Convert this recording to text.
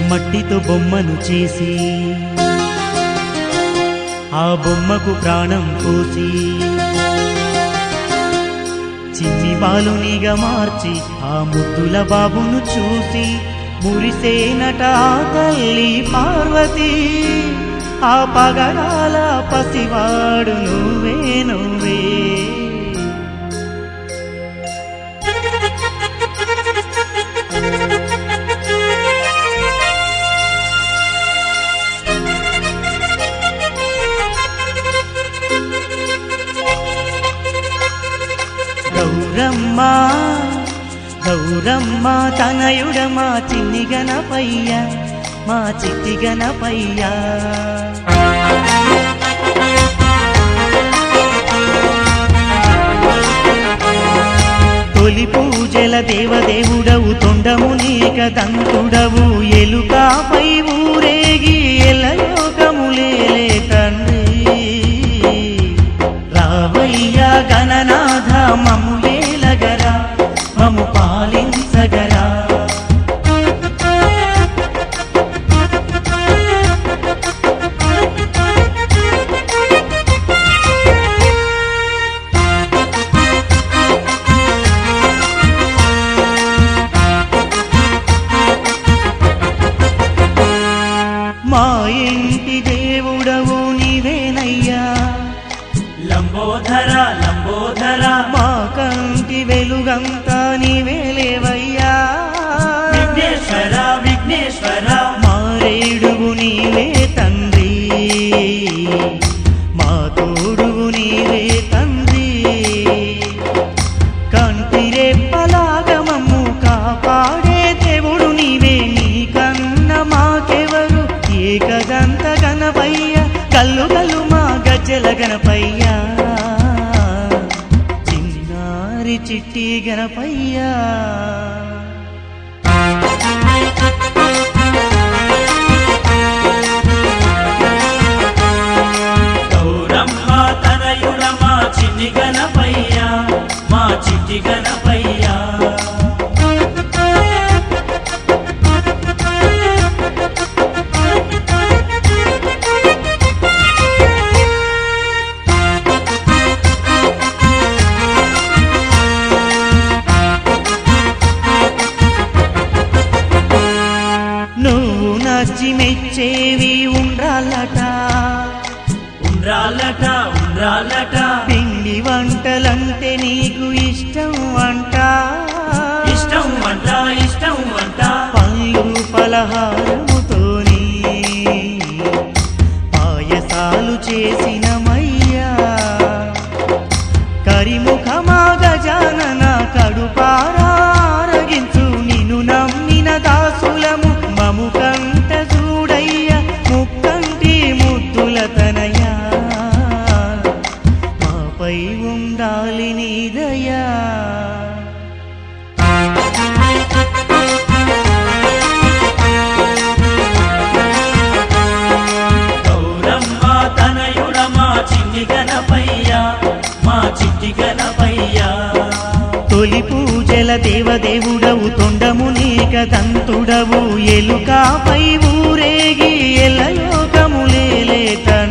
మట్టితో బొమ్మను చేసి ఆ బొమ్మకు ప్రాణం పోసి చిన్ని బాలునిగా మార్చి ఆ ముద్దుల బాబును చూసి మురిసేనట ఆ తల్లి పార్వతి ఆ పగడాల పసివాడు నువ్వే నువ్వే గౌరమ్మ గౌరమ్మ తనయుడ మా చిన్ని గణపయ్య మా చిట్టి గణపయ్య తొలి పూజల దేవదేవుడవు తొండము నీక దంతుడవు ఎలుకాపై ఊరేగి ఎలలోకములేలే తండ్రి రావయ్య గణనాథ మము ఏలగరా మము పాలించగరా మా ఇంటి దేవుడవు నీవేనయ్యా లంబోధర లంబోధర మా కంటి వెలుగంతా నీవేలేవయ్యా విఘ్నేశ్వర విఘ్నేశ్వర మారేడుగు నీవే తండ్రి మా తోడుగు నీవే తండ్రి కంటిరే పలాగమము కాపాడే దేవుడు నీవే నీ కన్న మాకెవరు ఏకదంత గణపయ్య కల్లు కల్లు మా గజ్జల గణపయ్య చిన్నారి చిట్టి గణపయ్యా గౌరమ్మ తనయుడ మా చిన్ని గణపయ్య మా చిట్టి గణపయ్య నువ్వు నచ్చి మెచ్చేవి ఉండాలట ఉండ్రాలట ఉండ్రాలట పిండి వంటలంటే నీకు ఇష్టం అంట ఇష్టం వంట ఇష్టం వంట పళ్ళు పలహారముతోని పాయసాలు చేసినమయ్యా కరిముఖమా గజానన కడుపారారగించు నిన్ను నమ్మిన దాసులము మము కంట చూడయ్య ముక్కంటి ముద్దుల తనయా మాపై ఉండాలి నీదయా గౌరమ్మ తనయుడ మా చిన్ని గణపయ్య మా చిట్టి గణపయ్య తొలి పూజల దేవదేవుడవు తొండము నీక దంతుడవు ఎలుకాపై ఊరేగి ఎలయోకములేలే తండ్రి